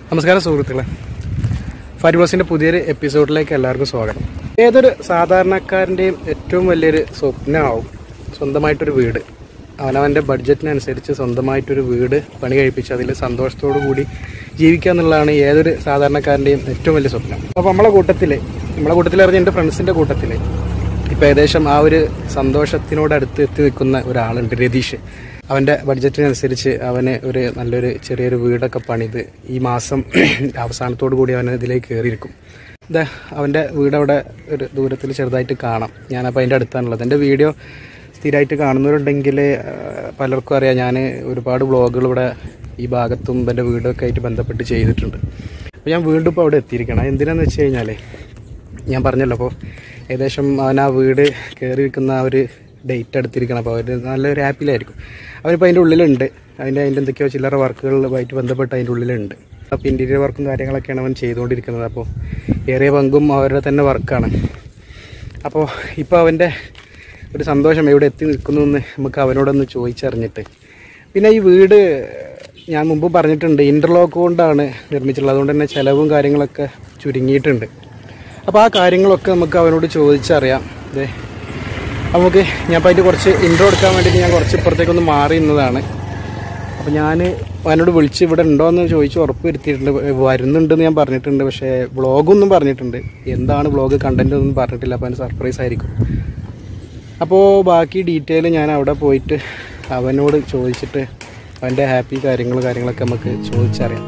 നമസ്കാരം സുഹൃത്തുക്കളെ ഫാരിബ്ലോസിന്റെ പുതിയൊരു എപ്പിസോഡിലേക്ക് എല്ലാവർക്കും സ്വാഗതം ഏതൊരു സാധാരണക്കാരൻ്റെയും ഏറ്റവും വലിയൊരു സ്വപ്നമാവും സ്വന്തമായിട്ടൊരു വീട് അവനവൻ്റെ ബഡ്ജറ്റിനനുസരിച്ച് സ്വന്തമായിട്ടൊരു വീട് പണി കഴിപ്പിച്ച് അതിൽ സന്തോഷത്തോടു കൂടി ജീവിക്കുക എന്നുള്ളതാണ് ഏതൊരു സാധാരണക്കാരൻ്റെയും ഏറ്റവും വലിയ സ്വപ്നം അപ്പോൾ നമ്മളെ കൂട്ടത്തിൽ നമ്മളെ കൂട്ടത്തിൽ അറിഞ്ഞ എൻ്റെ ഫ്രണ്ട്സിൻ്റെ കൂട്ടത്തിൽ ഇപ്പം ഏകദേശം ആ ഒരു സന്തോഷത്തിനോടടുത്ത് എത്തി നിൽക്കുന്ന ഒരാളുണ്ട് രതീഷ് അവൻ്റെ ബഡ്ജറ്റിനനുസരിച്ച് അവന് ഒരു നല്ലൊരു ചെറിയൊരു വീടൊക്കെ പണിത് ഈ മാസം അവസാനത്തോടു കൂടി അവൻ ഇതിലേക്ക് കയറിയിരിക്കും ഇതാ അവൻ്റെ വീട് അവിടെ ഒരു ദൂരത്തിൽ ചെറുതായിട്ട് കാണാം ഞാനപ്പോൾ അതിൻ്റെ അടുത്താണുള്ളത് എൻ്റെ വീഡിയോ സ്ഥിരമായിട്ട് കാണുന്നവരുണ്ടെങ്കിൽ ആ, പലർക്കും അറിയാം ഞാൻ ഒരുപാട് വ്ളോഗുകൾ ഇവിടെ ഈ ഭാഗത്തും എൻ്റെ വീടൊക്കെ ആയിട്ട് ബന്ധപ്പെട്ട് ചെയ്തിട്ടുണ്ട് അപ്പോൾ ഞാൻ വീണ്ടും ഇപ്പോൾ അവിടെ എത്തിയിരിക്കണം എന്തിനാന്ന് വെച്ച് കഴിഞ്ഞാൽ ഞാൻ പറഞ്ഞല്ലോ അപ്പോൾ ഏകദേശം അവൻ ആ വീട് കയറിയിരിക്കുന്ന ആ ഒരു ഡേറ്റ് എടുത്തിരിക്കണം അപ്പോൾ അവർ നല്ലൊരു ഹാപ്പിയിലായിരിക്കും അവനിപ്പോൾ അതിൻ്റെ ഉള്ളിലുണ്ട് അതിൻ്റെ അതിൻ്റെ എന്തൊക്കെയോ ചില്ലറ വർക്കുകളുമായിട്ട് ബന്ധപ്പെട്ട് അതിൻ്റെ ഉള്ളിലുണ്ട് അപ്പോൾ ഇൻറ്റീരിയർ വർക്കും കാര്യങ്ങളൊക്കെയാണ് അവൻ ചെയ്തുകൊണ്ടിരിക്കുന്നത് അപ്പോൾ ഏറിയ പങ്കും അവരുടെ തന്നെ വർക്കാണ് അപ്പോൾ ഇപ്പോൾ അവൻ്റെ ഒരു സന്തോഷം എവിടെ എത്തി നിൽക്കുന്നു എന്ന് നമുക്ക് അവനോടൊന്ന് ചോദിച്ചറിഞ്ഞിട്ട് പിന്നെ ഈ വീട് ഞാൻ മുമ്പ് പറഞ്ഞിട്ടുണ്ട് ഇൻ്റർലോക്ക് കൊണ്ടാണ് നിർമ്മിച്ചിട്ടുള്ളത് അതുകൊണ്ട് തന്നെ ചിലവും കാര്യങ്ങളൊക്കെ ചുരുങ്ങിയിട്ടുണ്ട് അപ്പോൾ ആ കാര്യങ്ങളൊക്കെ നമുക്ക് അവനോട് ചോദിച്ചറിയാം അതെ നമുക്ക് ഞാൻ അപ്പോൾ അതിൻ്റെ കുറച്ച് ഇൻട്രോ എടുക്കാൻ വേണ്ടിയിട്ട് ഞാൻ കുറച്ച് ഇപ്പുറത്തേക്കൊന്ന് മാറി നിന്നതാണ് അപ്പോൾ ഞാൻ അവനോട് വിളിച്ച് ഇവിടെ ഉണ്ടോ എന്ന് ചോദിച്ച് ഉറപ്പ് വരുത്തിയിട്ടുണ്ട് വരുന്നുണ്ടെന്ന് ഞാൻ പറഞ്ഞിട്ടുണ്ട് പക്ഷേ വ്ളോഗൊന്നും പറഞ്ഞിട്ടുണ്ട് എന്താണ് വ്ളോഗ് കണ്ടന്റ് ഒന്നും പറഞ്ഞിട്ടില്ല അപ്പോൾ അതിന് സർപ്രൈസ് ആയിരിക്കും അപ്പോൾ ബാക്കി ഡീറ്റെയിൽ ഞാൻ അവിടെ പോയിട്ട് അവനോട് ചോദിച്ചിട്ട് അവൻ്റെ ഹാപ്പി കാര്യങ്ങൾ കാര്യങ്ങളൊക്കെ നമുക്ക് ചോദിച്ചറിയാം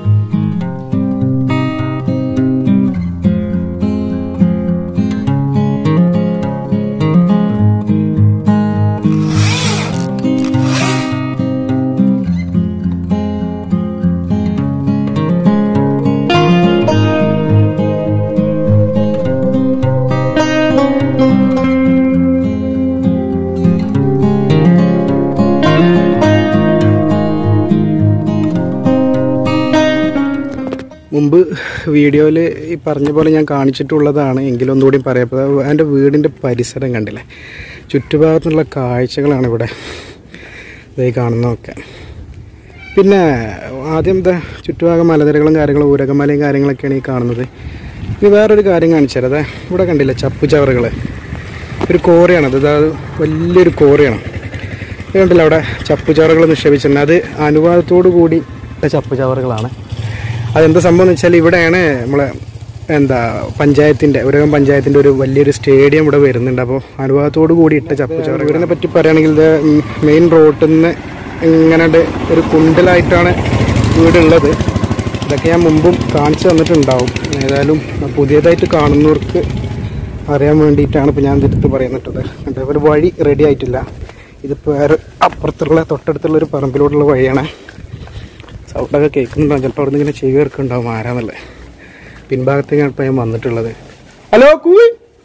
മുമ്പ് വീഡിയോയിൽ ഈ പറഞ്ഞ പോലെ ഞാൻ കാണിച്ചിട്ടുള്ളതാണ് എങ്കിലും ഒന്നുകൂടി പറയാം അപ്പോൾ എൻ്റെ വീടിൻ്റെ പരിസരം കണ്ടില്ലേ ചുറ്റുഭാഗത്തുള്ള കാഴ്ചകളാണ് ഇവിടെ ഇതായി കാണുന്നതൊക്കെ പിന്നെ ആദ്യം എന്താ ചുറ്റുഭാഗം മലനിരകളും കാര്യങ്ങളും ഊരകമലയും കാര്യങ്ങളൊക്കെയാണ് ഈ കാണുന്നത് ഇനി വേറൊരു കാര്യം കാണിച്ചുതരാം അതെ ഇവിടെ കണ്ടില്ലേ ചപ്പുചവറുകൾ ഒരു കോറയാണത് അതായത് വലിയൊരു കോറയാണ് ഇത് കണ്ടില്ല അവിടെ ചപ്പുചവറുകൾ നിക്ഷേപിച്ചിട്ടുണ്ട് അത് അനുവാദത്തോടു കൂടി ചപ്പുചവറുകളാണ് അതെന്താ സംഭവം എന്ന് വെച്ചാൽ ഇവിടെയാണ് നമ്മളെ എന്താ പഞ്ചായത്തിൻ്റെ ഉരകം പഞ്ചായത്തിൻ്റെ ഒരു വലിയൊരു സ്റ്റേഡിയം ഇവിടെ വരുന്നുണ്ട് അപ്പോൾ അനുഭവത്തോടു കൂടി ഇട്ട ചപ്പുചവറ് വീടിനെ പറ്റി പറയുകയാണെങ്കിൽ ഇത് മെയിൻ റോട്ടിൽ നിന്ന് ഇങ്ങനെ ഒരു കുണ്ടലായിട്ടാണ് വീടുള്ളത് ഇതൊക്കെ ഞാൻ മുമ്പും കാണിച്ചു തന്നിട്ടുണ്ടാവും ഏതായാലും പുതിയതായിട്ട് കാണുന്നവർക്ക് അറിയാൻ വേണ്ടിയിട്ടാണ് ഇപ്പോൾ ഞാൻ ഇതിട്ട് പറയുന്നിട്ടത് അതേപോലെ വഴി റെഡി ആയിട്ടില്ല ഇതിപ്പോൾ വേറെ അപ്പുറത്തുള്ള തൊട്ടടുത്തുള്ള ഒരു പറമ്പിലോട്ടുള്ള വഴിയാണ് സൗണ്ടൊക്കെ കേൾക്കുന്നുണ്ടാവും ചിലപ്പോൾ അവിടെ നിന്ന് ഇങ്ങനെ ചെവി കേൾക്കുന്നുണ്ടാവും ആരാന്നല്ലേ പിൻഭാഗത്തേക്കാണ് ഇപ്പം ഞാൻ വന്നിട്ടുള്ളത് ഹലോ കൂയ്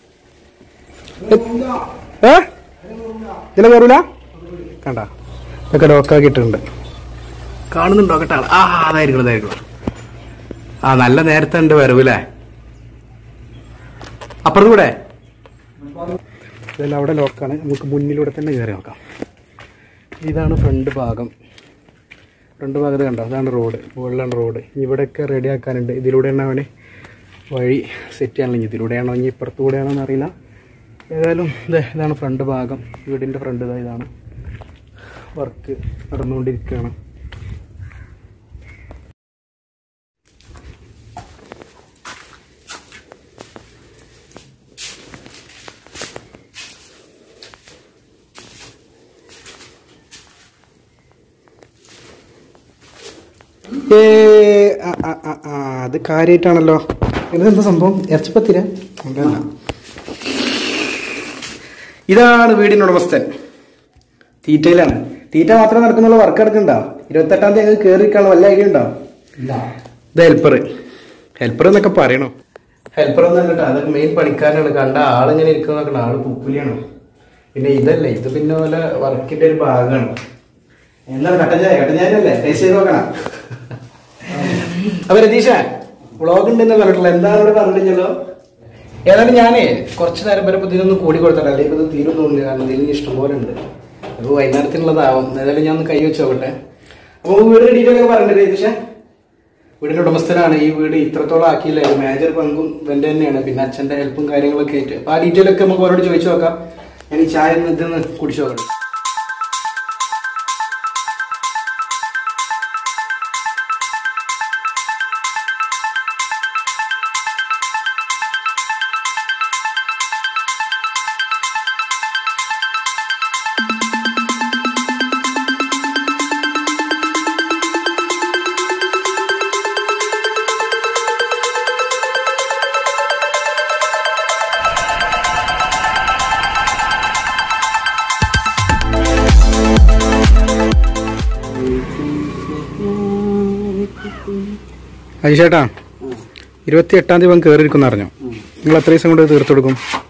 ഏ ഇതിലെ കയറൂല കണ്ട ഇതൊക്കെ ലോക്കാക്കിയിട്ടുണ്ട് കാണുന്നുണ്ടോ കേട്ടോ ആ അതായിരിക്കും അതായിരിക്കും ആ നല്ല നേരത്തെ ഉണ്ട് വരവില്ലേ അപ്പുറത്ത് കൂടെ ഇതെല്ലാം അവിടെ ലോക്കാണ് നമുക്ക് മുന്നിലൂടെ തന്നെ കയറി നോക്കാം ഇതാണ് ഫ്രണ്ട് ഭാഗം ഫ്രണ്ട് ഭാഗത്ത് കണ്ടോ അതാണ് റോഡ് മുകളിലാണ് റോഡ് ഇവിടെയൊക്കെ റെഡി ആക്കാനുണ്ട് ഇതിലൂടെയാണ് അവന് വഴി സെറ്റ് ചെയ്യാനുള്ള ഇതിലൂടെയാണോ ഇനി ഇപ്പുറത്തു കൂടെയാണോ എന്നറിയില്ല ഏതായാലും ഇത് ഇതാണ് ഫ്രണ്ട് ഭാഗം വീടിൻ്റെ ഫ്രണ്ട് ഇതാ ഇതാണ് വർക്ക് നടന്നുകൊണ്ടിരിക്കുകയാണ് ഏ ആ, ആ, ആ, ആ, അത് കാര്യമായിട്ടാണല്ലോ ഇതെന്താ സംഭവം ഇറച്ചിപ്പത്തിര അല്ല ഇതാണ് വീടിൻ്റെ ഉടമസ്ഥൻ തീറ്റയിലാണ് തീറ്റ മാത്രമേ നടക്കുന്നുള്ള വർക്ക് നടക്കണ്ടോ ഇരുപത്തെട്ടാം തീയതി ഞങ്ങൾക്ക് കയറിക്കാനുള്ള വല്ല ഐഡിയ ഉണ്ടോ ഇത് ഹെൽപ്പർ ഹെൽപ്പർ എന്നൊക്കെ പറയണോ ഹെൽപ്പർ ഒന്നും കേട്ടോ അതൊക്കെ മെയിൻ പണിക്കാരനാണ് കണ്ട ആളിങ്ങനെ ഇരിക്കുന്ന ആള് പുപ്പുലിയാണ് പിന്നെ ഇതല്ലേ ഇത് പിന്നെ പോലെ വർക്കിന്റെ ഒരു ഭാഗമാണ് എന്താണ് കട്ടൻ ചായ കട്ടൻ ചായ അല്ലേ ടേസ്റ്റ് ചെയ്ത് നോക്കണം അപ്പൊ രതീഷ വ്ളോഗ് ഉണ്ടെന്ന് പറഞ്ഞിട്ടില്ല എന്താണ് ഇവിടെ പറഞ്ഞിട്ടില്ലല്ലോ ഏതായാലും ഞാനേ കുറച്ച് നേരം വരെ ഇപ്പൊ ഇതിനൊന്ന് കൂടി കൊടുത്തട്ടെ അല്ലെങ്കിൽ ഇപ്പൊ ഇത് തീരും തോന്നില്ല കാരണം ഇതിന് ഇഷ്ടംപോലെ ഉണ്ട് അപ്പൊ വൈകുന്നേരത്തിനുള്ളതാവും ഏതായാലും ഞാൻ ഒന്ന് കൈ വെച്ച് നോക്കട്ടെ അപ്പൊ നമുക്ക് വീട് ഡീറ്റെയിൽ ഒക്കെ പറഞ്ഞിട്ട് രതീഷ വീടിന്റെ ഉടമസ്ഥനാണ് ഈ വീട് ഇത്രത്തോളം ആക്കിയില്ല മേജർ പങ്കും ഇവന്റെ തന്നെയാണ് പിന്നെ അച്ഛന്റെ ഹെൽപ്പും കാര്യങ്ങളൊക്കെ ആയിട്ട് അപ്പൊ ആ ഡീറ്റെയിൽ ഒക്കെ നമുക്ക് അവരോട് ചോദിച്ചു നോക്കാം ഞാൻ ഈ ചായ ഒന്ന് ഇതൊന്ന് കുടിച്ചു നോക്കണം അജിഷേട്ടാ ഇരുപത്തി എട്ടാം തീയതി കയറി ഇരിക്കുന്ന അറിഞ്ഞു നിങ്ങൾ എത്ര ദിവസം കൊണ്ട് തീർത്തു കൊടുക്കും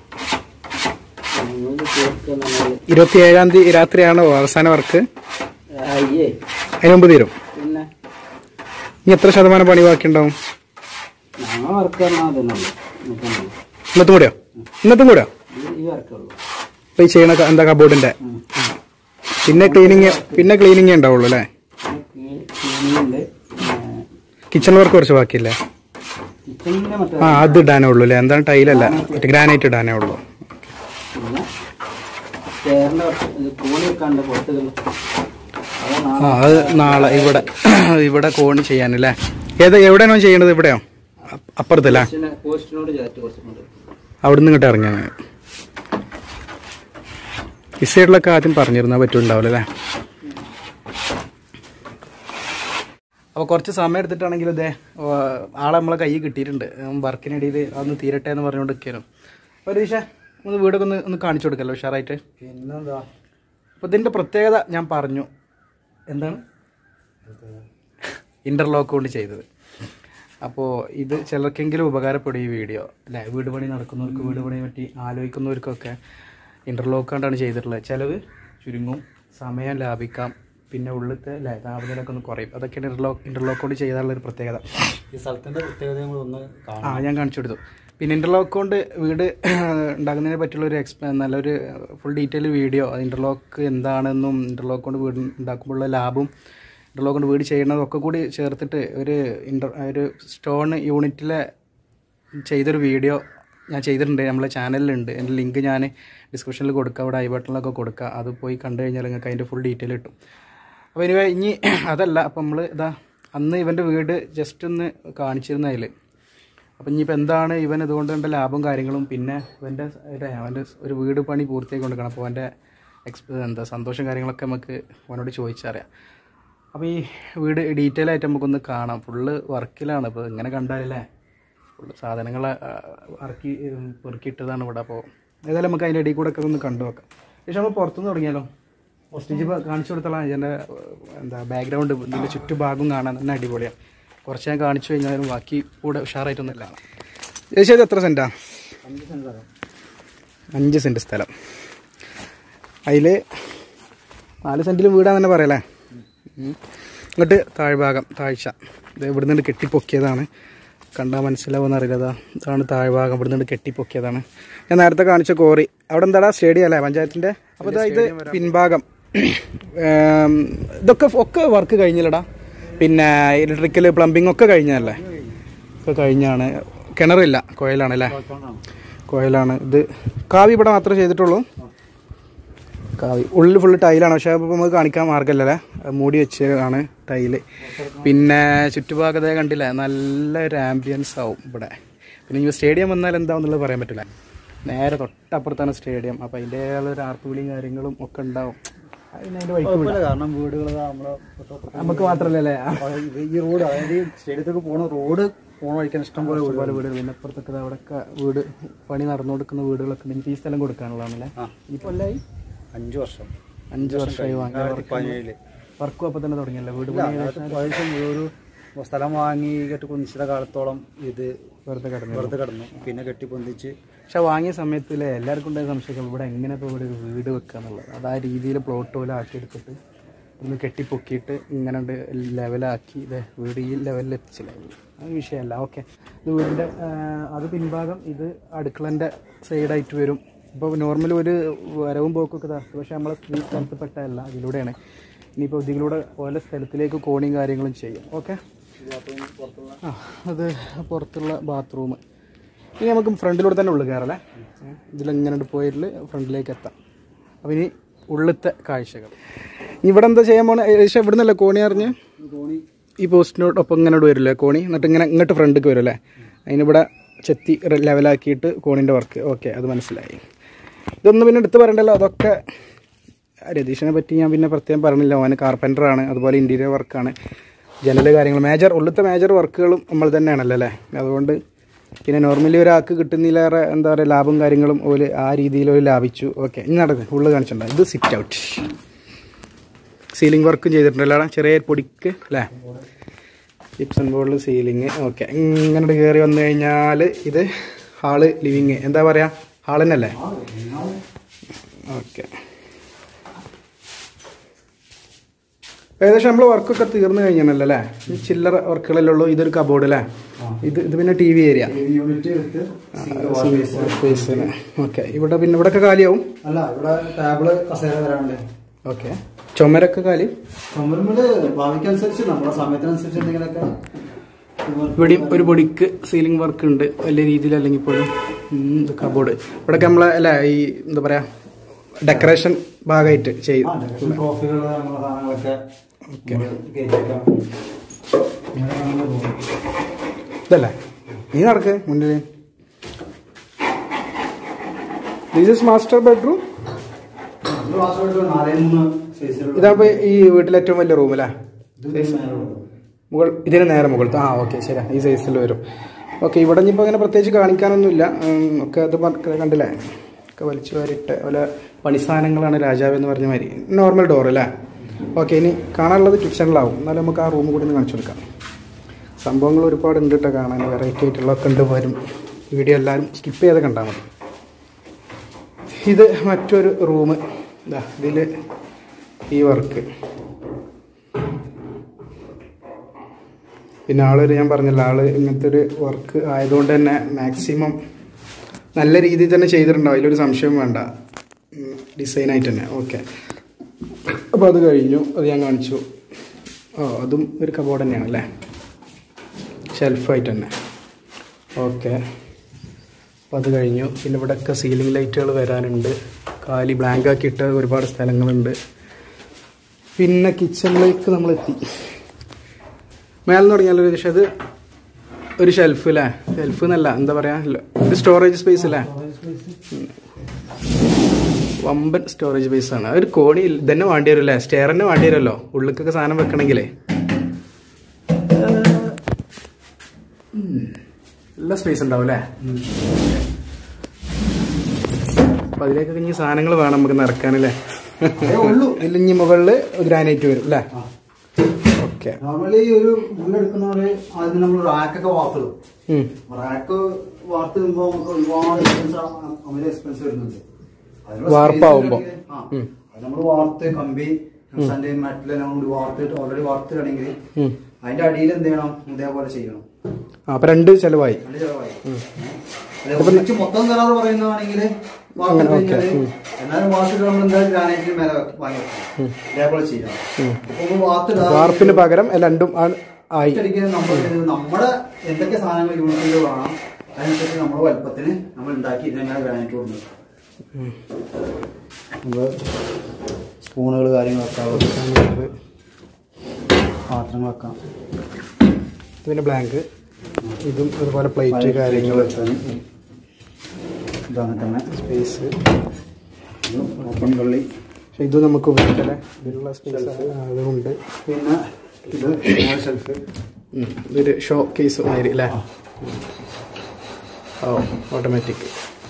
ഇരുപത്തി ഏഴാം തീയതി രാത്രിയാണോ അവസാന വർക്ക് അയ്യേ അതിന് മുമ്പ് തീരും പിന്നെ ഇനി എത്ര ശതമാനം പണി ബാക്കിയുണ്ടാവും ഞങ്ങൾ വർക്ക് പറഞ്ഞാൽ അതന്നെ നിൽക്കണല്ലോ ഇന്നത്തും കൂടെയോ ഇന്നത്തും കൂടെയോ ഈ വർക്കുള്ളൂ ഇപ്പൊ ഈ ചെയ്യണ ക- എന്താ കബോർഡിന്റെ പിന്നെ ക്ലീനിങ് പിന്നെ ക്ലീനിങ് ഉണ്ടാവുള്ളൂ അല്ലേ ക്ലീനിങ് കിച്ചൺ വർക്ക് കുറച്ച് ബാക്കിയില്ലേ കിച്ചണിന്റെ മറ്റേ ആ അത് ഇടാനേ ഉള്ളൂ അല്ലേ എന്താണ് ടൈലല്ല മറ്റേ ഗ്രാനൈറ്റ് ഇടാനേ ഉള്ളൂ പിന്നെ സ്റ്റെയറിന്റെ കോണി വെക്കാണ്ട് പുറത്ത് അതാണ് ആ അത് നാളെ ഇവിടെ ഇവിടെ കോണി ചെയ്യാനല്ലേ ഏത് എവിടെയാണോ ചെയ്യണത് ഇവിടെയോ അപ്പ- അപ്പുറത്തല്ലേ പോസ്റ്റിന് പോസ്റ്റിനോട് ചേർത്ത് കുറച്ചുകൊണ്ട് അവിടുന്ന് ഇങ്ങോട്ട് ഇറങ്ങിയാണ് ഈ സൈഡിലൊക്കെ ആദ്യം പറഞ്ഞിരുന്നാൽ പറ്റുണ്ടാവില്ല അല്ലേ അപ്പോൾ കുറച്ച് സമയം എടുത്തിട്ടാണെങ്കിലും ഇതേ ഓ, ആളെ നമ്മളെ കയ്യിൽ കിട്ടിയിട്ടുണ്ട് ഉം, വർക്കിനിടയിൽ അതൊന്ന് തീരട്ടെ എന്ന് പറഞ്ഞുകൊണ്ട് നിൽക്കാനും അപ്പോൾ ദിശ ഒന്ന് വീടൊക്കെ ഒന്ന് ഒന്ന് കാണിച്ചു കൊടുക്കല്ലോ ഉഷാറായിട്ട് പിന്നെന്താ അപ്പോൾ ഇതിൻ്റെ പ്രത്യേകത ഞാൻ പറഞ്ഞു എന്താണ് ഇൻ്റർലോക്ക് കൊണ്ട് ചെയ്തത് അപ്പോൾ ഇത് ചിലർക്കെങ്കിലും ഉപകാരപ്പെടും ഈ വീഡിയോ അല്ലേ വീട് പണി നടക്കുന്നവർക്ക് വീട് പണിയെ പറ്റി ആലോചിക്കുന്നവർക്കൊക്കെ ഇൻ്റർലോക്ക് കൊണ്ടാണ് ചെയ്തിട്ടുള്ളത് ചിലവ് ചുരുങ്ങും സമയം ലാഭിക്കാം പിന്നെ ഉള്ളിലത്തെ അല്ലേ താപനിലയൊക്കെ ഒന്ന് കുറയും അതൊക്കെയാണ് ഇൻ്റർലോക്ക് ഇൻ്റർലോക്ക് കൊണ്ട് ചെയ്താലുള്ള ഒരു പ്രത്യേകത ഈ സ്ഥലത്തിന്റെ പ്രത്യേകത നമ്മൾ ഒന്ന് ആ ഞാൻ കാണിച്ചു കൊടുത്തു പിന്നെ ഇൻ്റർലോക്ക് കൊണ്ട് വീട് ഉണ്ടാക്കുന്നതിനെ പറ്റിയുള്ള ഒരു എക്സ്പ നല്ലൊരു ഫുൾ ഡീറ്റെയിൽ വീഡിയോ ഇൻ്റർലോക്ക് എന്താണെന്നും ഇൻ്റർലോക്ക് കൊണ്ട് വീട് ഉണ്ടാക്കുമ്പോഴുള്ള ലാഭം ഇൻ്റർലോക്ക് കൊണ്ട് വീട് ചെയ്യണതൊക്കെ കൂടി ചേർത്തിട്ട് ഒരു ഇൻ്റർ ഒരു സ്റ്റോൺ യൂണിറ്റിലെ ചെയ്തൊരു വീഡിയോ ഞാൻ ചെയ്തിട്ടുണ്ട് നമ്മളെ ചാനലിലുണ്ട് എൻ്റെ ലിങ്ക് ഞാൻ ഡിസ്ക്രിപ്ഷനിൽ കൊടുക്കുക അവിടെ ഐ ബട്ടണിലൊക്കെ കൊടുക്കുക അത് പോയി കണ്ടു കഴിഞ്ഞാൽ നിങ്ങൾക്ക് അതിൻ്റെ ഫുൾ ഡീറ്റെയിൽ കിട്ടും അപ്പോൾ ഇനി ഇനി അതല്ല അപ്പം നമ്മൾ ഇതാ അന്ന് ഇവൻ്റെ വീട് ജസ്റ്റ് ഒന്ന് കാണിച്ചിരുന്ന അതിൽ അപ്പം ഇനിയിപ്പോൾ എന്താണ് ഇവൻ ഇതുകൊണ്ട് കണ്ട ലാഭം കാര്യങ്ങളും പിന്നെ ഇവൻ്റെ ഒരു അവൻ്റെ ഒരു വീട് പണി പൂർത്തിയാക്കി കൊടുക്കണം അപ്പോൾ അവൻ്റെ എക്സ്പ എന്താ സന്തോഷം കാര്യങ്ങളൊക്കെ നമുക്ക് അവനോട് ചോദിച്ചറിയാം അപ്പോൾ ഈ വീട് ഡീറ്റെയിൽ ആയിട്ട് നമുക്കൊന്ന് കാണാം ഫുള്ള് വർക്കിലാണ് ഇപ്പോൾ ഇങ്ങനെ കണ്ടാലല്ലേ ഫുള്ള് സാധനങ്ങൾ ഇറക്കി ഉം, പെറുക്കിയിട്ടതാണ് ഇവിടെ അപ്പോൾ ഏതായാലും നമുക്ക് അതിൻ്റെ ഇടയിൽ കൂടെ ഒക്കെ ഒന്ന് കണ്ടു നോക്കാം പക്ഷേ നമ്മൾ പുറത്തുനിന്ന് തുടങ്ങിയാലോ സ്റ്റേജ് ഇപ്പോൾ കാണിച്ചു കൊടുത്തോളാം ഇതിൻ്റെ എന്താ ബാക്ക്ഗ്രൗണ്ട് ഇതിൻ്റെ ചുറ്റുഭാഗം കാണാൻ തന്നെ അടിപൊളിയാണ് കുറച്ച് ഞാൻ കാണിച്ചു കഴിഞ്ഞാലും ബാക്കി കൂടെ ഉഷാറായിട്ടൊന്നുമില്ല ഏകദേശം ഇത് എത്ര സെൻറ്റാ അഞ്ച് സെൻറ്റ് അഞ്ച് സെൻറ്റ് സ്ഥലം അതിൽ നാല് സെൻറ്റിൽ വീടാന്ന് തന്നെ പറയല്ലേ ഉം. ഇങ്ങോട്ട് താഴ്ഭാഗം താഴ്ച ഇത് ഇവിടെ നിന്ന് കെട്ടിപ്പൊക്കിയതാണ് കണ്ടാൽ മനസ്സിലാവുമെന്ന് അറിയില്ല അതാ ഇതാണ് താഴ്ഭാഗം ഇവിടെ നിന്ന് കെട്ടിപ്പൊക്കിയതാണ് ഞാൻ നേരത്തെ കാണിച്ച കോറി അവിടെ എന്താടാ സ്റ്റേഡിയം അല്ലേ പഞ്ചായത്തിൻ്റെ അപ്പോൾ ഇതാ ഇത് പിൻഭാഗം ഏം, ഇതൊക്കെ ഒക്കെ വർക്ക് കഴിഞ്ഞില്ലടാ പിന്നെ ഇലക്ട്രിക്കൽ പ്ലംബിംഗ് ഒക്കെ കഴിഞ്ഞല്ലേ ഒക്കെ കഴിഞ്ഞാണ് കിണറില്ല കുഴലാണ് അല്ലേ കോയലാണ് ഇത് കാവി ഇവിടെ മാത്രമേ ചെയ്തിട്ടുള്ളൂ കാവി ഉള്ളിൽ ഫുള്ള് ടൈലാണ് പക്ഷേ അപ്പോൾ നമുക്ക് കാണിക്കാൻ മാർഗമല്ലേ മൂടി വെച്ചാണ് ടൈല് പിന്നെ ചുറ്റുഭാഗത്തെ കണ്ടില്ലേ നല്ലൊരു ആംബിയൻസ് ആവും ഇവിടെ പിന്നെ ഇനി സ്റ്റേഡിയം വന്നാൽ എന്താണെന്നുള്ളത് പറയാൻ പറ്റില്ല നേരെ തൊട്ടപ്പുറത്താണ് സ്റ്റേഡിയം അപ്പോൾ അതിൻ്റെ ഒരു ആർപ്പുവിളിയും കാര്യങ്ങളും ഒക്കെ ഉണ്ടാവും അതിന് അതിൻ്റെ വൈക്ക് വിടാം. കാരണം വീടുകൾ നമ്മളെ നമുക്ക് മാത്രമല്ലേ ഈ റോഡ് അതായത് ഈ സ്റ്റേഡിയത്തേക്ക് പോണ റോഡ് പോണ വഴിക്കാൻ ഇഷ്ടം പോലെ വീട് ഒരുപാട് വീടുകൾ പിന്നെ അപ്പുറത്തൊക്കെ ദാ അവിടെയൊക്കെ വീട് പണി നടന്നു കൊടുക്കുന്ന വീടുകളൊക്കെ ഉണ്ട് എനിക്ക് ഈ സ്ഥലം കൊടുക്കാനുള്ളതാണല്ലേ ആ. ഇപ്പോൾ അല്ലായി അഞ്ച് വർഷം അഞ്ച് വർഷമായി വാങ്ങി പതിനേഴില് വർക്കും അപ്പം തന്നെ തുടങ്ങിയല്ലേ വീട് പണി പ്രാവശ്യം ഒരു സ്ഥലം വാങ്ങി കെട്ടി കുന്നിച്ചിട്ട കാലത്തോളം ഇത് വെറുതെ കിടന്നു വെറുതെ കിടന്നു പിന്നെ കെട്ടി പൊന്തിച്ച് പക്ഷെ വാങ്ങിയ സമയത്തില്ലേ എല്ലാവർക്കും ഉണ്ടായ സംശയം ഇവിടെ എങ്ങനെ ഇപ്പോൾ ഇവിടെ ഒരു വീട് വെക്കുക എന്നുള്ളത് അത് ആ രീതിയിൽ പ്ലോട്ട് പോലെ ആക്കിയെടുത്തിട്ട് ഒന്ന് കെട്ടിപ്പൊക്കിയിട്ട് ഇങ്ങനെ ഉണ്ട് ലെവലാക്കി ഇത് വീട് ഈ ലെവലിൽ എത്തിച്ചില്ല അത് വിഷയമല്ല ഓക്കെ ഇത് വീടിൻ്റെ അത് പിൻഭാഗം ഇത് അടുക്കളൻ്റെ സൈഡായിട്ട് വരും ഇപ്പോൾ നോർമൽ ഒരു വരവും പോക്കൊക്കെ ഇതാ പക്ഷേ നമ്മളെ ഈ സ്ഥലത്ത് പെട്ടതല്ല അതിലൂടെയാണ് ഇനിയിപ്പോൾ ഇതിലൂടെ ഓരോ സ്ഥലത്തിലേക്ക് കോണിയും കാര്യങ്ങളും ചെയ്യാം ഓക്കെ ബാത്റൂം പുറത്തുള്ള ആ അത് പുറത്തുള്ള ബാത്റൂം ഇനി നമുക്ക് ഫ്രണ്ടിലൂടെ തന്നെ ഉള്ളു കയറല്ലേ ഇതിലെങ്ങനെ പോയിട്ട് ഫ്രണ്ടിലേക്ക് എത്താം അപ്പം ഇനി ഉള്ളിലത്തെ കാഴ്ചകൾ ഇനി ഇവിടെ എന്താ ചെയ്യാൻ പോണ ഏകദേശം ഇവിടെ നിന്നല്ലേ കോണി അറിഞ്ഞ് തോണി ഈ പോസ്റ്റിനോടൊപ്പം ഇങ്ങനെ വരില്ലേ കോണി എന്നിട്ട് ഇങ്ങനെ ഇങ്ങോട്ട് ഫ്രണ്ടിലേക്ക് വരും അല്ലേ അതിനിവിടെ ചെത്തി റെ- ലെവലാക്കിയിട്ട് കോണിൻ്റെ വർക്ക് ഓക്കെ അത് മനസ്സിലായി ഇതൊന്നും പിന്നെ എടുത്ത് പറയണ്ടല്ലോ അതൊക്കെ രതീഷിനെ പറ്റി ഞാൻ പിന്നെ പ്രത്യേകം പറഞ്ഞില്ല അവന് കാർപ്പൻ്ററാണ് അതുപോലെ ഇൻറ്റീരിയർ വർക്കാണ് ജനൽ കാര്യങ്ങൾ മേജർ ഉള്ളിലത്തെ മേജർ വർക്കുകളും നമ്മൾ തന്നെയാണല്ലോ അല്ലേ അതുകൊണ്ട് പിന്നെ നോർമലി ഒരാൾക്ക് കിട്ടുന്നില്ലേറെ എന്താ പറയുക ലാഭം കാര്യങ്ങളും ഓല് ആ രീതിയിൽ ഒരു ലാഭിച്ചു ഓക്കെ ഇനി നടക്കും ഉള്ളിൽ കാണിച്ചിട്ടുണ്ടോ ഇത് സിറ്റ് ഔട്ട് സീലിംഗ് വർക്കും ചെയ്തിട്ടുണ്ടല്ലോ അവിടെ ചെറിയ പൊടിക്ക് അല്ലേ ജിപ്സൺ ബോർഡിൽ സീലിംഗ് ഓക്കെ ഇങ്ങനെ കയറി വന്നു കഴിഞ്ഞാൽ ഇത് ഹാള് ലിവിങ് എന്താ പറയുക ഹാൾ തന്നെയല്ലേ ഓക്കെ ഏകദേശം നമ്മൾ വർക്കൊക്കെ തീർന്നു കഴിഞ്ഞല്ലോ അല്ലേ ഈ ചില്ലറ വർക്കുകളല്ലേ ഉള്ളൂ ഇതൊരു കബോർഡ് അല്ലേ ഇത് ഇത് പിന്നെ ടി വി ഏരിയ യൂണിറ്റ് എടുത്ത് സ്പേസിന് ഓക്കെ ഇവിടെ പിന്നെ ഇവിടെയൊക്കെ കാലിയാവും അല്ല ഇവിടെ ടേബിള് കസേര വരാനുണ്ട് ഓക്കെ ചുമരൊക്കെ കാലി ചുമരുമ്മല് ഭാവിക്കനുസരിച്ച് നമ്മുടെ സമയത്തിനനുസരിച്ച് എന്തെങ്കിലുമൊക്കെ ഇവിടെയും ഒരു പൊടിക്ക് സീലിംഗ് വർക്ക് ഉണ്ട് വലിയ രീതിയിൽ അല്ലെങ്കിൽ പോലും കബോർഡ് ഇവിടെയൊക്കെ നമ്മളെ അല്ല ഈ എന്താ പറയാ ഡെക്കറേഷൻ ഭാഗമായിട്ട് ചെയ്ത് കോഫികൾ നമ്മുടെ സാധനങ്ങളൊക്കെ നമ്മള് കയറ്റി വെക്കാം. ഇങ്ങനെ നമ്മള് പോകും. ഇതല്ലേ നീ നടക്ക് മുന്നിൽ ദിസ് ഇസ് മാസ്റ്റർ ബെഡ്റൂം ഒരു വാസം എടുത്ത് നാലേ മൂന്ന് സൈസിലുള്ള ഇതാകുമ്പോ ഈ വീട്ടിലെ ഏറ്റവും വലിയ റൂം അല്ലേ ഇത് മേലെ ഉള്ളൂ. മുകൾ ഇതിന് നേരെ മുകളിൽ ആ ഓക്കെ ശരി ഈ സൈസിൽ വരും ഓക്കെ ഇവിടെ ഇനിയിപ്പോൾ അങ്ങനെ പ്രത്യേകിച്ച് കാണിക്കാനൊന്നുമില്ല ഉം, ഒക്കെ അത് പ- കണ്ടില്ലേ ഒക്കെ വലിച്ചു വാരിട്ട് അതുപോലെ പണിസാധനങ്ങളാണ് രാജാവ് എന്ന് പറഞ്ഞ മാതിരി നോർമൽ ഡോർ അല്ലേ ഓക്കെ ഇനി കാണാനുള്ളത് കിച്ചണിലാവും എന്നാലും നമുക്ക് ആ റൂം കൂടി ഒന്ന് കാണിച്ചു കൊടുക്കാം സംഭവങ്ങൾ ഒരുപാട് ഉണ്ട് കേട്ടോ കാണാൻ വെറൈറ്റി ആയിട്ടുള്ളതൊക്കെ ഉണ്ട് വരും വീഡിയോ എല്ലാവരും സ്കിപ്പ് ചെയ്ത് കണ്ടാൽ മതി ഇത് മറ്റൊരു റൂം ഇതാ ഇതിൽ ഈ വർക്ക് പിന്നെ ആളൊരു ഞാൻ പറഞ്ഞല്ലോ ആള് ഇങ്ങനത്തെ ഒരു വർക്ക് ആയതുകൊണ്ട് തന്നെ മാക്സിമം നല്ല രീതിയിൽ തന്നെ ചെയ്തിട്ടുണ്ടാവും അതിലൊരു സംശയം വേണ്ട ഡിസൈനായിട്ട് തന്നെ ഓക്കെ അപ്പോൾ അത് കഴിഞ്ഞു അത് ഞാൻ കാണിച്ചു ഓ അതും ഒരു കബോർഡ് തന്നെയാണ് അല്ലേ ഷെൽഫായിട്ട് തന്നെ ഓക്കെ അപ്പോൾ അത് കഴിഞ്ഞു പിന്നെ ഇവിടെയൊക്കെ സീലിംഗ് ലൈറ്റുകൾ വരാനുണ്ട് കാലി ബ്ലാങ്ക് ആക്കിയിട്ട് ഒരുപാട് സ്ഥലങ്ങളുണ്ട് പിന്നെ കിച്ചണിലേക്ക് നമ്മൾ എത്തി മേലെന്ന് തുടങ്ങിയാൽ ഒരു പക്ഷേ അത് ഒരു ഷെൽഫ് അല്ലേ ഷെൽഫ് എന്നല്ല എന്താ പറയാ ല- ഒരു സ്റ്റോറേജ് സ്പേസ് അല്ലേ വമ്പൻ സ്റ്റോറേജ് സ്പേസ് ആണ് ഒരു കോണി ഇല്ല- ഇതന്നെ വേണ്ടി വരും അല്ലേ സ്റ്റെയർ തന്നെ വേണ്ടി വരുമല്ലോ ഉള്ളിലേക്കൊക്കെ സാധനം വെക്കണമെങ്കിലേ നല്ല സ്പേസ് ഉണ്ടാവും അല്ലേ അപ്പൊ അതിലേക്കൊക്കെ ഇനി സാധനങ്ങൾ വേണം നമുക്ക് നിറക്കാനല്ലേ അതേ ഉള്ളൂ. ഇതിൽ ഇനി മുകളിൽ ഗ്രാനൈറ്റ് വരും അല്ലേ ആ. ഓക്കെ നോർമലി ഒരു മുണ്ടെടുക്കുന്നവര് ആദ്യം നമ്മൾ റാക്കൊക്കെ വാർത്തിടും റാക്ക് വാർത്തിടുമ്പോ നമുക്ക് ഒരുപാട് എക്സ്പെൻസ് അമിത എക്സ്പെൻസ് വരുന്നുണ്ട് അതിനുള്ള വാർപ്പാവുമ്പോ. space ഉണ്ടെങ്കിൽ, ആ, ഉം. അത് നമ്മൾ വാർത്ത് കമ്പി മെറ്റലെല്ലാം കൂടി വാർത്തിട്ട് ഓൾറെഡി വാർത്തിട്ടാണെങ്കിൽ അതിന്റെ അടിയിൽ എന്ത് ചെയ്യണം ഇതേപോലെ ചെയ്യണം അപ്പൊ രണ്ട് ചെലവായി നല്ല ചെലവായി അതെ, ഒന്നിച്ച് മൊത്തം കരാറ് പറയുന്നതാണെങ്കിൽ വാർത്ത് അങ്ങനെ, ഓക്കേ. കഴിഞ്ഞാല് ഉം. എന്നാലും വാർത്തിട്ട് നമ്മൾ എന്തായാലും ഗ്രാനൈറ്റിന് മേലെ വെക്ക- വാങ്ങി വെക്കണം ഇതേപോലെ ചെയ്യണം ഇപ്പൊ നമ്മൾ വാർത്തിടാതെ വാർപ്പിന് പകരം രണ്ടും ആണ് ആയി ഒറ്റയടിക്ക് നമ്മൾ നമ്മുടെ എന്തൊക്കെ സാധനങ്ങൾ യൂണിറ്റിൽ വേണം അതിനനുസരിച്ച് നമ്മുടെ വലുപ്പത്തിന് നമ്മൾ ഉണ്ടാക്കി ഇതിനെ ഗ്രാനൈറ്റ് കൊടുക്കുന്നത് നമ്മൾ സ്പൂണുകൾ കാര്യങ്ങളൊക്കെ ആവും. പാത്രങ്ങൾ വെക്കാം ഇത് പിന്നെ ബ്ലാങ്ക് ഇതും അതുപോലെ പ്ലേറ്റ് കാര്യങ്ങൾ ഇതാണ് തന്നെ സ്പേസ് ഇത് ഓപ്പൺ കള്ളി പക്ഷെ ഇത് നമുക്ക് ഉപയോഗിക്കല്ലേ ഇതിലുള്ള സ്പേസ് അതുകൊണ്ട് പിന്നെ ഇത് ഷെൽഫ് ഉം. ഇതൊരു ഷോ കേസ് മാതിരി അല്ലേ ഓ ഓട്ടോമാറ്റിക്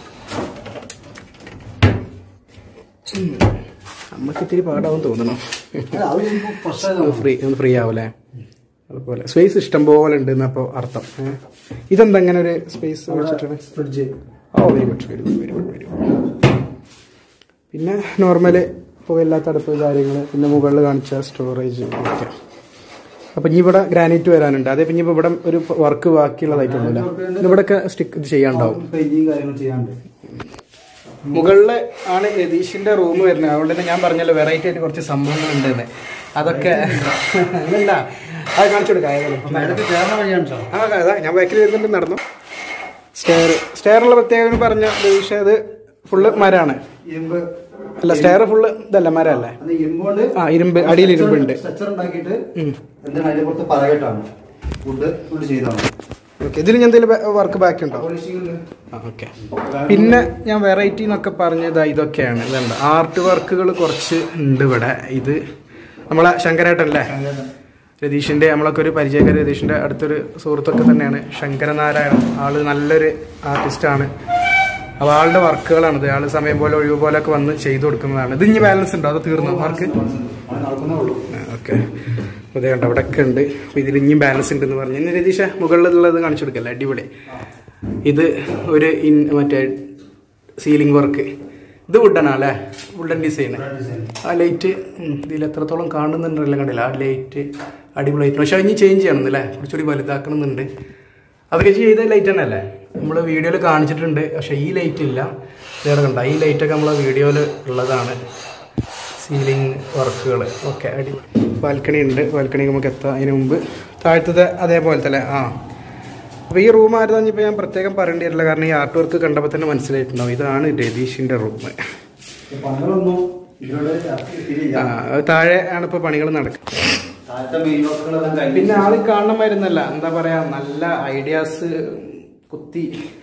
നമുക്ക് ഇത്തിരി പാടാവും തോന്നണം അത് ഫ്രഷ് ഫ്രീ ഒന്ന് ഫ്രീ ആവൂലേ അതുപോലെ സ്പേസ് ഇഷ്ടം പോലെ ഉണ്ട് എന്നപ്പോൾ അർത്ഥം ഏ. ഇതെന്താ ഇങ്ങനെ ഒരു സ്പേസ് വെച്ചിട്ടാണ് fridge oh very good very good very good very good പിന്നെ നോർമല് പുകയില്ലാത്ത അടുപ്പ് കാര്യങ്ങൾ പിന്നെ മുകളിൽ കാണിച്ച സ്റ്റോറേജ് ഓക്കെ അപ്പം ഇനി ഇവിടെ ഗ്രാനൈറ്റ് വരാനുണ്ട് അതേ പിന്നെ ഇവിടെ ഒരു വർക്ക് ബാക്കിയുള്ളതായിട്ടുണ്ടല്ലോ ഇവിടെയൊക്കെ സ്റ്റിക്ക് ഇത് ചെയ്യാണ്ടാവും പെയിന്റിങ് കാര്യങ്ങൾ ചെയ്യാണ്ട് മുകളിൽ ആണ് രതീഷിന്റെ റൂം വരുന്നത് അതുകൊണ്ട് തന്നെ ഞാൻ പറഞ്ഞല്ലോ വെറൈറ്റി ആയിട്ട് കുറച്ച് സംഭവങ്ങൾ ഉണ്ടെന്ന് അതൊക്കെ ഇല്ല അത് കാണിച്ചു കൊടുക്കാം ഏതായാലും. മേലക്ക് കയറുന്ന വഴിയാണ് കേട്ടോ ആ അതാ ഞാൻ ബാക്കിൽ വരുന്നുണ്ട് നടന്നു സ്റ്റെയർ സ്റ്റെയറുള്ള പ്രത്യേകം പറഞ്ഞ പ്രതീക്ഷ ഇത് ഫുള്ള് മരാണ് ഇരുമ്പ് അല്ല സ്റ്റെയർ ഫുള്ള് ഇതല്ല മരല്ലേ അത് ഇരുമ്പോണ്ട് ആ ഇരുമ്പ് അടിയിൽ ഇരുമ്പുണ്ട് സ്ട്രക്ചർ ഉണ്ടാക്കിയിട്ട് എന്താണ് അതിന്റെ പുറത്ത് പറകട്ടാണ് വുഡ് വുഡ് ചെയ്താണ് ഓക്കെ ഇതിൽ ഞാൻ എന്തെങ്കിലും വർക്ക് ബാക്കി ഉണ്ടോ ആ ഓക്കെ പിന്നെ ഞാൻ വെറൈറ്റി എന്നൊക്കെ പറഞ്ഞത് ഇതൊക്കെയാണ് ഇതുണ്ട് ആർട്ട് വർക്കുകൾ കുറച്ച് ഉണ്ട് ഇവിടെ ഇത് നമ്മളെ ശങ്കരേട്ടല്ലേ രതീഷിന്റെ നമ്മളൊക്കെ ഒരു പരിചയക്കാർ രതീഷിന്റെ അടുത്തൊരു സുഹൃത്തൊക്കെ തന്നെയാണ് ശങ്കരനാരായണൻ ആള് നല്ലൊരു ആർട്ടിസ്റ്റാണ് അപ്പോൾ ആളുടെ വർക്കുകളാണ് ഇത് ആള് സമയം പോലെ ഒഴിവ് പോലെ ഒക്കെ വന്ന് ചെയ്തു കൊടുക്കുന്നതാണ് ഇത് ഇനി ബാലൻസ് ഉണ്ടോ അത് തീർന്നോ വർക്ക് നടക്കുന്നേ ഉള്ളൂ ഓക്കെ അതെ കണ്ടോ അവിടെ ഒക്കെ ഉണ്ട് അപ്പോൾ ഇതിൽ ഇനിയും ബാലൻസ് ഉണ്ടെന്ന് പറഞ്ഞു ഇനി രതീഷ മുകളിലുള്ളത് കാണിച്ചു കൊടുക്കല്ലേ അടിപൊളി ഇത് ഒരു ഇൻ മറ്റേ സീലിംഗ് വർക്ക് ഇത് വുഡാണ് അല്ലേ വുഡൻ ഡിസൈൻ ആ ലൈറ്റ് ഇതിൽ എത്രത്തോളം കാണുന്നുണ്ടല്ലോ കണ്ടില്ല ആ ലൈറ്റ് അടിപൊളിയായിട്ട് പക്ഷെ ഇനി ചേഞ്ച് ചെയ്യണം അല്ലേ കുറച്ചുകൂടി വലുതാക്കണമെന്നുണ്ട് അതൊക്കെ ചെയ്ത ലൈറ്റ് തന്നെ അല്ലേ നമ്മൾ വീഡിയോയിൽ കാണിച്ചിട്ടുണ്ട് പക്ഷെ ഈ ലൈറ്റ് ഇല്ല ഇതേടെ കണ്ട ഈ ലൈറ്റൊക്കെ നമ്മളെ വീഡിയോയിൽ ഉള്ളതാണ് സീലിംഗ് വർക്കുകൾ ഓക്കെ അടിപൊളി ബാൽക്കണി ഉണ്ട് ബാൽക്കണി നമുക്ക് എത്താം അതിന് മുമ്പ് താഴത്തത് അതേപോലത്തെ അല്ലേ ആ അപ്പോൾ ഈ റൂം ആയിരുന്നു ഇപ്പോൾ ഞാൻ പ്രത്യേകം പറയേണ്ടി വരില്ല കാരണം ഈ ആർട്ട് വർക്ക് കണ്ടപ്പോൾ തന്നെ മനസ്സിലായിട്ടുണ്ടാവും ഇതാണ് രതീഷിൻ്റെ റൂം ഈ പണികളൊന്നും ഇതിലൂടെ തിരിയില്ല താഴെ ആണ് ഇപ്പോൾ പണികൾ നടക്കുന്നത് താഴത്തെ മെയിൻ വർക്കുകളെല്ലാം കഴിഞ്ഞ് പിന്നെ ആള് കാണണമായിരുന്നല്ല എന്താ പറയാ നല്ല ഐഡിയാസ് കുത്തി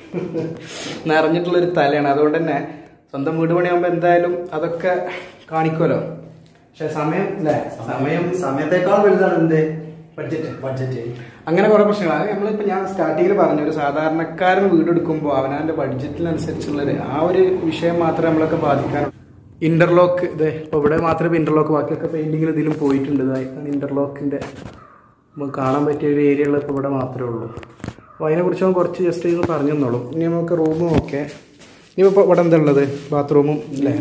നിറഞ്ഞിട്ടുള്ളൊരു തലയാണ് അതുകൊണ്ട് തന്നെ സ്വന്തം വീട് പണിയാകുമ്പോൾ എന്തായാലും അതൊക്കെ കാണിക്കുമല്ലോ പക്ഷെ സമയം അല്ലേ സമയം സമയത്തേക്കാൾ വലുതാണ് എന്ത് ബഡ്ജറ്റ് ബഡ്ജറ്റ് അങ്ങനെ കുറെ പ്രശ്നങ്ങൾ നമ്മളിപ്പോൾ ഞാൻ സ്റ്റാർട്ടിങ്ങിൽ പറഞ്ഞു ഒരു സാധാരണക്കാരൻ വീടെടുക്കുമ്പോൾ അവനവൻ്റെ ബഡ്ജറ്റിനനുസരിച്ചുള്ളൊരു ആ ഒരു വിഷയം മാത്രമേ നമ്മളൊക്കെ ബാധിക്കാനുള്ളൂ ഇന്റർലോക്ക് ഇത് ഇപ്പോൾ ഇവിടെ മാത്രമേ ഇന്റർലോക്ക് ബാക്കിയൊക്കെ പെയിന്റിങ്ങിൽ ഇതിലും പോയിട്ടുണ്ട് ഇതായിട്ടാണ് ഇന്റർലോക്കിന്റെ നമുക്ക് കാണാൻ പറ്റിയ ഒരു ഏരിയ ഉള്ളത് ഇപ്പോൾ ഇവിടെ മാത്രമേ ഉള്ളൂ അപ്പോൾ അതിനെക്കുറിച്ച് ഞാൻ കുറച്ച് ജസ്റ്റ് ഇന്ന് പറഞ്ഞു തന്നോളൂ ഇനി നമുക്ക് റൂമും ഒക്കെ ഇനി ഇപ്പോൾ ഇവിടെ എന്താ ഉള്ളത് ബാത്റൂമും അല്ലേ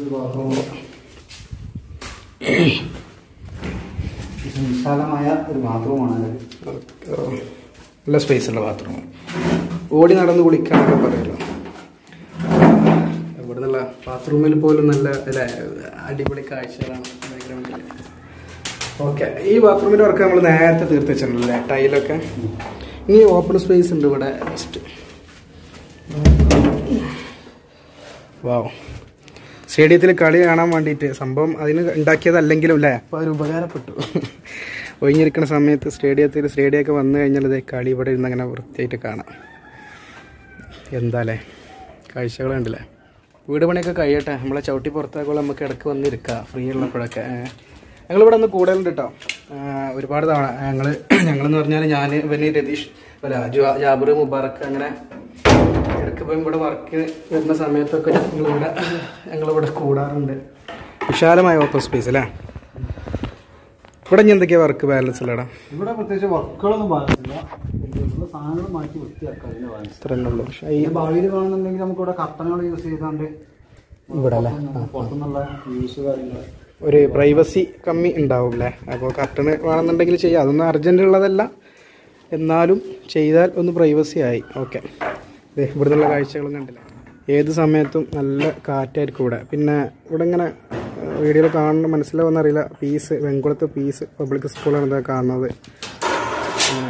വിശാലമായ ഒരു ബാത്റൂമാണ് നല്ല സ്പേസ് ഉള്ള ബാത്റൂം ഓടി നടന്ന് കുളിക്കാനൊക്കെ പറയുമല്ലോ ഇവിടെ നിന്നുള്ള ബാത്റൂമിൽ പോലും നല്ല അല്ലേ അടിപൊളി കാഴ്ചകളാണ് ബാക്ക്ഗ്രൗണ്ടിൽ ഓക്കെ ഈ ബാത്റൂമിൻ്റെ വർക്ക് നമ്മൾ നേരത്തെ തീർത്ത് വെച്ചിട്ടുണ്ടല്ലേ ടൈലൊക്കെ ഇനി ഓപ്പൺ സ്പേസ് ഉണ്ട് ഇവിടെ ജസ്റ്റ് വാവ് സ്റ്റേഡിയത്തിൽ കളി കാണാൻ വേണ്ടിയിട്ട് സംഭവം അതിന് ഉണ്ടാക്കിയതല്ലെങ്കിലും അല്ലേ അപ്പോൾ അത് ഉപകാരപ്പെട്ടു ഒഴിഞ്ഞിരിക്കുന്ന സമയത്ത് സ്റ്റേഡിയത്തിൽ സ്റ്റേഡിയമൊക്കെ വന്നു കഴിഞ്ഞാൽ ഇതേ കളി ഇവിടെ ഇരുന്ന് അങ്ങനെ വൃത്തിയായിട്ട് കാണാം എന്താല്ലേ കാഴ്ചകൾ കണ്ടില്ലേ വീട് പണിയൊക്കെ കഴിയട്ടെ നമ്മളെ ചവിട്ടി പുറത്താക്കുമ്പോൾ നമുക്ക് ഇടയ്ക്ക് വന്നിരിക്കാം ഫ്രീ ഉള്ളപ്പോഴൊക്കെ ഞങ്ങളിവിടെ ഒന്ന് കൂടുതലുണ്ട് കേട്ടോ ഒരുപാട് തവണ ഞങ്ങൾ ഞങ്ങളെന്ന് പറഞ്ഞാൽ ഞാൻ ഇവന് രതീഷ് അല്ല ജാ- ജാബിർ മുബാറക്ക് അങ്ങനെ ഇടയ്ക്ക് പോയി ഇവിടെ വർക്ക് വരുന്ന സമയത്തൊക്കെ ഞങ്ങളിവിടെ ഞങ്ങളിവിടെ കൂടാറുണ്ട് വിശാലമായ ഓപ്പൺ സ്പേസ് അല്ലേ ഇവിടെ ഇനി എന്തൊക്കെയാ വർക്ക് ബാലൻസ് ഉള്ളടാ ഇവിടെ പ്രത്യേകിച്ച് വർക്കുകളൊന്നും ബാധിച്ചില്ല ഉള്ള സാധനങ്ങൾ മാറ്റി വൃത്തിയാക്കാം അതിന്റെ ബാലൻസ് ഇത്ര തന്നെ ഉള്ളൂ പക്ഷേ ഈ ഈ ഭാവിയിൽ കാണുന്നുണ്ടെങ്കിൽ നമുക്ക് ഇവിടെ കർട്ടനുകൾ യൂസ് ചെയ്താണ്ട് ഇവിടെ അല്ലേ പുറത്തുനിന്നുള്ള യൂസ് കാര്യങ്ങൾ ഒരു പ്രൈവസി കമ്മി ഉണ്ടാവും അല്ലേ അപ്പോൾ കർട്ടന് വേണമെന്നുണ്ടെങ്കിൽ ചെയ്യാം അതൊന്നും അർജൻറ്റ് ഉള്ളതല്ല എന്നാലും ചെയ്താൽ ഒന്ന് പ്രൈവസി ആയി ഓക്കെ ഇവിടെ നിന്നുള്ള കാഴ്ചകളും കണ്ടില്ല ഏത് സമയത്തും നല്ല കാറ്റായിരിക്കും ഇവിടെ പിന്നെ ഇവിടെ ഇങ്ങനെ വീഡിയോയിൽ കാണുന്ന മനസ്സിലാവുന്ന അറിയില്ല പീസ് വെങ്കുളത്ത് പീസ് പബ്ലിക് സ്കൂളാണ് ഇതാ കാണുന്നത് ഉം.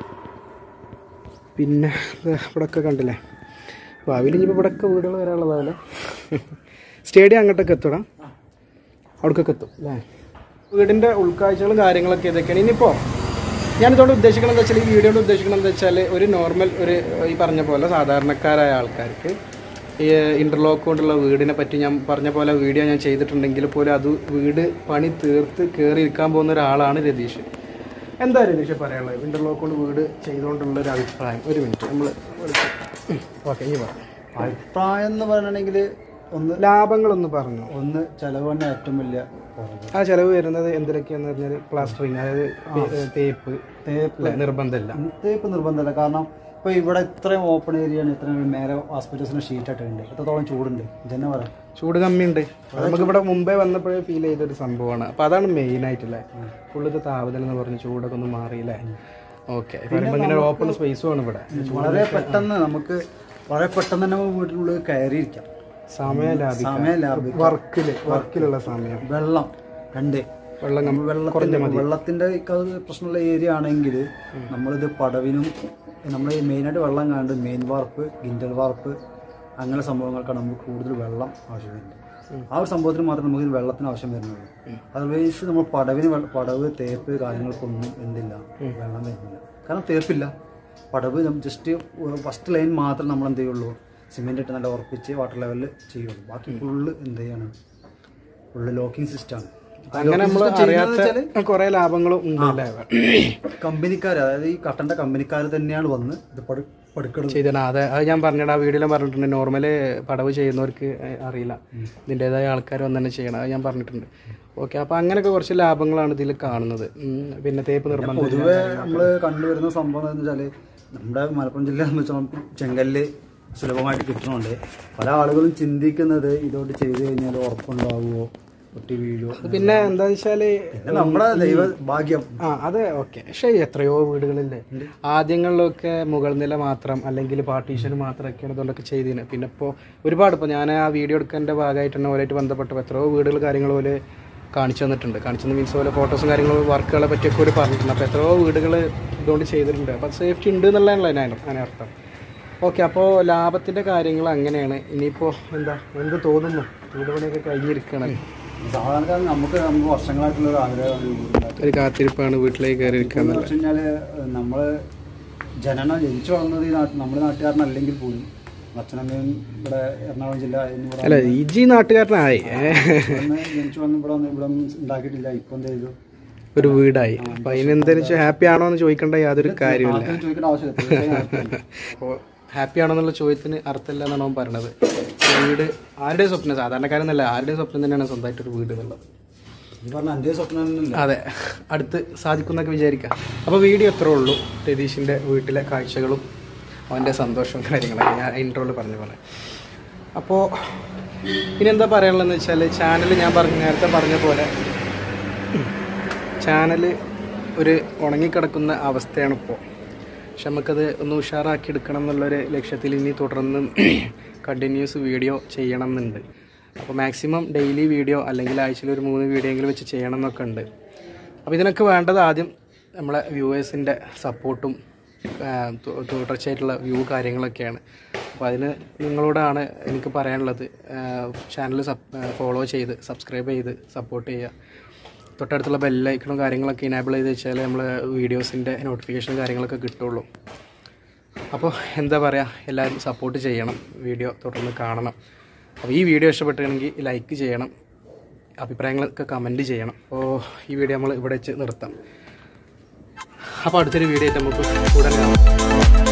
പിന്നെ ഇത് ഇവിടെയൊക്കെ കണ്ടില്ലേ ഭാവിയിൽ ഇനിയിപ്പോൾ ഇവിടെയൊക്കെ വീടുകൾ വരാനുള്ളതാണല്ലേ സ്റ്റേഡിയം അങ്ങോട്ടൊക്കെ എത്തണം അവിടേക്കൊക്കെ എത്തും അല്ലേ വീടിൻ്റെ ഉൾക്കാഴ്ചകളും കാര്യങ്ങളൊക്കെ ഇതൊക്കെയാണ് ഇനിയിപ്പോൾ ഞാനിതോട് ഉദ്ദേശിക്കണം എന്താ വെച്ചാൽ ഈ വീഡിയോയുടെ ഉദ്ദേശിക്കണം എന്താ വെച്ചാൽ ഒരു നോർമൽ ഒരു ഈ പറഞ്ഞ പോലെ സാധാരണക്കാരായ ആൾക്കാർക്ക് ഈ ഇൻ്റർലോക്ക് കൊണ്ടുള്ള വീടിനെ പറ്റി ഞാൻ പറഞ്ഞ പോലെ വീഡിയോ ഞാൻ ചെയ്തിട്ടുണ്ടെങ്കിൽ പോലും അത് വീട് പണി തീർത്ത് കയറി ഇരിക്കാൻ പോകുന്ന ഒരാളാണ് രതീഷ് എന്താ രതീഷ് പറയാനുള്ളത് ഇൻ്റർലോക്ക് കൊണ്ട് വീട് ചെയ്തുകൊണ്ടുള്ള ഒരു അഭിപ്രായം ഒരു മിനിറ്റ് നമ്മൾ ഓക്കെ ഇനി പറയാം അഭിപ്രായം എന്ന് പറയണമെങ്കിൽ ഒന്ന് ലാഭങ്ങളൊന്ന് പറഞ്ഞു ഒന്ന് ചെലവ് തന്നെ ഏറ്റവും വലിയ കുറവ് ആ ചെലവ് വരുന്നത് എന്തിനൊക്കെയാന്ന് പറഞ്ഞാൽ പ്ലാസ്റ്ററിങ് അതായത് പേ- തേപ്പ് തേപ്പ് അല്ലേ, നിർബന്ധമില്ല തേപ്പ് നിർബന്ധമില്ല കാരണം ഇപ്പോൾ ഇവിടെ ഇത്രയും ഓപ്പൺ ഏരിയയാണ് ഇത്രയും മേലെ ഹോസ്പിറ്റൽസിന് ഷീറ്റ് ഇട്ടിട്ടുണ്ട് എത്രത്തോളം ചൂടുണ്ട് ഇതന്നെ പറയാം ചൂട് കമ്മിയുണ്ട് നമുക്ക് ഇവിടെ മുമ്പേ വന്നപ്പോഴേ ഫീൽ ചെയ്തൊരു സംഭവമാണ് അപ്പൊ അതാണ് മെയിൻ ആയിട്ടല്ലേ ഉള്ളത് താപനില എന്ന് പറഞ്ഞ് ചൂടൊക്കെ ഒന്ന് മാറിയില്ലേ ഓക്കെ പറയുമ്പോൾ ഇങ്ങനെ ഓപ്പൺ സ്പേസും ആണ് ഇവിടെ വളരെ പെട്ടെന്ന് നമുക്ക് വളരെ പെട്ടെന്ന് തന്നെ നമുക്ക് വീട്ടിനുള്ളിൽ കയറിയിരിക്കാം സമയം ലാഭിക്കാം സമയം ലാഭിക്കാം വർക്കില് വർക്കിലുള്ള സമയം വെള്ളം രണ്ട് വെള്ളം കം- കുറഞ്ഞ വെള്ളത്തിന്റെ മതി വെള്ളത്തിന്റെ ഒക്കെ അത് പ്രശ്നമുള്ള ഏരിയ ആണെങ്കിൽ നമ്മളിത് പടവിനും നമ്മൾ മെയിനായിട്ട് വെള്ളം കണ്ട് മെയിൻ വാർപ്പ് ഗിൻഡൽ വാർപ്പ് അങ്ങനെ സംഭവങ്ങൾക്കാണ് നമുക്ക് കൂടുതൽ വെള്ളം ആവശ്യം വരുന്നത് ആ ഒരു സംഭവത്തിന് മാത്രമേ നമുക്ക് വെള്ളത്തിന് ആവശ്യം വരുന്നുള്ളൂ അതർവൈസ് നമ്മൾ പടവിന് വെള്ള- പടവ് തേപ്പ് കാര്യങ്ങൾക്കൊന്നും എന്തില്ല വെള്ളം വരുന്നില്ല കാരണം തേപ്പില്ല പടവ് ജസ്റ്റ് ഫസ്റ്റ് ലൈൻ മാത്രം നമ്മൾ എന്ത് ചെയ്യുള്ളൂ സിമെന്റ് ഇട്ട് നല്ല ഉറപ്പിച്ച് വാട്ടർ ലെവലിൽ ചെയ്യുള്ളൂ ബാക്കി ഫുള്ള് എന്ത് ചെയ്യാണ് ഫുള്ള് ലോക്കിംഗ് സിസ്റ്റമാണ് അങ്ങനെ നമ്മൾ അറിയാത്ത കുറെ ലാഭങ്ങളും ഉണ്ട് അല്ലേ കമ്പനിക്കാർ അതായത് ഈ കട്ടന്റെ കമ്പനിക്കാർ തന്നെയാണ് വന്ന് ഇത് പടു പടുക്കെടുത്ത് ചെയ്തണം അതെ അത് ഞാൻ പറഞ്ഞിട്ട് ആ വീഡിയോയിൽ പറഞ്ഞിട്ടുണ്ട് നോർമല് പടവ് ചെയ്യുന്നവർക്ക് ഏഹ്, അറിയില്ല ഇതിൻ്റെതായ ആൾക്കാർ വന്ന് തന്നെ ചെയ്യണം അത് ഞാൻ പറഞ്ഞിട്ടുണ്ട് ഓക്കെ അപ്പോൾ അങ്ങനെയൊക്കെ കുറച്ച് ലാഭങ്ങളാണ് ഇതിൽ കാണുന്നത് ഉം, പിന്നെ തേപ്പ് നിർബന്ധം പൊതുവെ നമ്മൾ കണ്ടുവരുന്ന സംഭവം എന്ന് വെച്ചാൽ നമ്മുടെ മലപ്പുറം ജില്ലയെ സംബന്ധിച്ചോളം ചെങ്കല്ല് സുലഭമായിട്ട് കിട്ടുന്നുണ്ട് പല ആളുകളും ചിന്തിക്കുന്നത് ഇതോട്ട് ചെയ്തു കഴിഞ്ഞാൽ ഉറപ്പുണ്ടാവുമോ പൊട്ടി വീഴുമോ പിന്നെ എന്താന്ന് വെച്ചാല് പിന്നെ നമ്മുടെ ദൈവ ഭാഗ്യം ആ അത് ഓക്കെ പക്ഷേ എത്രയോ വീടുകളില്ലേ ആദ്യങ്ങളിലൊക്കെ മുകൾ നില മാത്രം അല്ലെങ്കിൽ പാർട്ടീഷൻ മാത്രമൊക്കെയാണ് ഇതുകൊണ്ടൊക്കെ ചെയ്തിന് പിന്നെ ഇപ്പോൾ ഒരുപാട് ഇപ്പോൾ ഞാൻ ആ വീഡിയോ എടുക്കേണ്ട ഭാഗമായിട്ട് തന്നെ ഓലായിട്ട് ബന്ധപ്പെട്ടപ്പോൾ എത്രയോ വീടുകൾ കാര്യങ്ങൾ പോലെ കാണിച്ചു തന്നിട്ടുണ്ട് കാണിച്ചു തന്ന മീൻസ് പോലെ ഫോട്ടോസും കാര്യങ്ങളും വർക്കുകളെ പറ്റിയൊക്കെ ഒരു പറഞ്ഞിട്ടുണ്ട് അപ്പോൾ എത്രയോ വീടുകൾ ഇതുകൊണ്ട് ചെയ്തിട്ടുണ്ട് അപ്പോൾ സേഫ്റ്റി ഉണ്ട് എന്നുള്ളതാണല്ലോ അതിന് അതിന് അർത്ഥം ഓക്കെ അപ്പോൾ ലാഭത്തിൻ്റെ കാര്യങ്ങൾ അങ്ങനെയാണ് ഇനിയിപ്പോൾ എന്താ എന്ത് തോന്നുന്നു വീട് പണിയൊക്കെ കഴിഞ്ഞിരിക്കണം സാധാരണക്കാരൻ നമുക്ക് നമുക്ക് വർഷങ്ങളായിട്ടുള്ള ഒരു ആഗ്രഹമാണ് ഈ വീടുണ്ടാക്കുക. ഒരു കാത്തിരിപ്പാണ് വീട്ടിലേക്ക് കയറി ഇരിക്കുക എന്ന് വെച്ച് കഴിഞ്ഞാല് നമ്മള് ജനനം ജനിച്ചു വളർന്നത് ഈ നാട്ടിൽ നമ്മുടെ നാട്ടുകാരനല്ലെങ്കിൽ പോലും അച്ഛനമ്മയും ഇവിടെ എറണാകുളം ജില്ല എന്ന് ഇവിടെ അല്ല ഇജി നാട്ടുകാരനായി ഏ. വന്ന് ജനിച്ചു വന്ന് ഇവിടെ വന്ന് ഇവിടെ ഒന്നും ഉണ്ടാക്കിയിട്ടില്ല ഇപ്പൊ എന്ത് ചെയ്തു ഒരു വീടായി അപ്പൊ അതിനെന്താണെന്ന് വെച്ചാൽ ഹാപ്പി ആണോ എന്ന് ചോദിക്കേണ്ട യാതൊരു കാര്യമില്ല ആർക്കും ചോദിക്കേണ്ട ആവശ്യമില്ല തീർച്ചയായും ആർക്കും. അപ്പോൾ ഹാപ്പി ആണോ എന്നുള്ള ചോദ്യത്തിന് അർത്ഥമില്ല എന്നാണ് അവൻ പറഞ്ഞത് വീട് ആരുടെയും സ്വപ്നം സാധാരണക്കാരെന്നല്ല ആരുടെയും സ്വപ്നം തന്നെയാണ് സ്വന്തമായിട്ടൊരു വീട് എന്നുള്ളത് ഈ പറഞ്ഞ എൻ്റെ സ്വപ്നം തന്നെയല്ല അതെ അടുത്ത് സാധിക്കുന്നൊക്കെ വിചാരിക്കാം അപ്പോൾ വീഡിയോ എത്രേ ഉള്ളൂ രതീഷിൻ്റെ വീട്ടിലെ കാഴ്ചകളും അവൻ്റെ സന്തോഷവും കാര്യങ്ങളൊക്കെ ഞാൻ ഇൻട്രോയിൽ പറഞ്ഞ പോലെ അപ്പോൾ ഇനി എന്താ പറയാനുള്ളതെന്ന് വെച്ചാൽ ചാനൽ ഞാൻ പറഞ്ഞ നേരത്തെ പറഞ്ഞ പോലെ ചാനൽ ഒരു ഉണങ്ങിക്കിടക്കുന്ന അവസ്ഥയാണ് ഇപ്പോൾ പക്ഷെ നമുക്കത് ഒന്ന് ഉഷാറാക്കി എടുക്കണം എന്നുള്ളൊരു ലക്ഷ്യത്തിൽ ഇനി തുടർന്ന് കണ്ടിന്യൂസ് വീഡിയോ ചെയ്യണം എന്നുണ്ട് അപ്പോൾ മാക്സിമം ഡെയിലി വീഡിയോ അല്ലെങ്കിൽ ആഴ്ചയിൽ ഒരു മൂന്ന് വീഡിയോ എങ്കിലും വെച്ച് ചെയ്യണം എന്നൊക്കെ ഉണ്ട് അപ്പോൾ ഇതിനൊക്കെ വേണ്ടത് ആദ്യം നമ്മളെ വ്യൂവേഴ്സിൻ്റെ സപ്പോർട്ടും തുടർച്ചയായിട്ടുള്ള വ്യൂ കാര്യങ്ങളൊക്കെയാണ് അപ്പോൾ അതിന് നിങ്ങളോടാണ് എനിക്ക് പറയാനുള്ളത് ചാനൽ ഫോളോ ചെയ്ത് സബ്സ്ക്രൈബ് ചെയ്ത് സപ്പോർട്ട് ചെയ്യുക തൊട്ടടുത്തുള്ള ബെല്ലൈക്കണും കാര്യങ്ങളൊക്കെ ഇനേബിൾ ചെയ്ത് വെച്ചാൽ നമ്മൾ വീഡിയോസിൻ്റെ നോട്ടിഫിക്കേഷൻ കാര്യങ്ങളൊക്കെ കിട്ടുള്ളൂ അപ്പോൾ എന്താ പറയുക എല്ലാവരും സപ്പോർട്ട് ചെയ്യണം വീഡിയോ തുടർന്ന് കാണണം അപ്പോൾ ഈ വീഡിയോ ഇഷ്ടപ്പെട്ടിട്ടുണ്ടെങ്കിൽ ലൈക്ക് ചെയ്യണം അഭിപ്രായങ്ങളൊക്കെ കമൻറ്റ് ചെയ്യണം അപ്പോൾ ഈ വീഡിയോ നമ്മൾ ഇവിടെ വെച്ച് നിർത്താം അപ്പോൾ അടുത്തൊരു വീഡിയോ ആയിട്ട് നമുക്ക് ഉടനെ കാണാം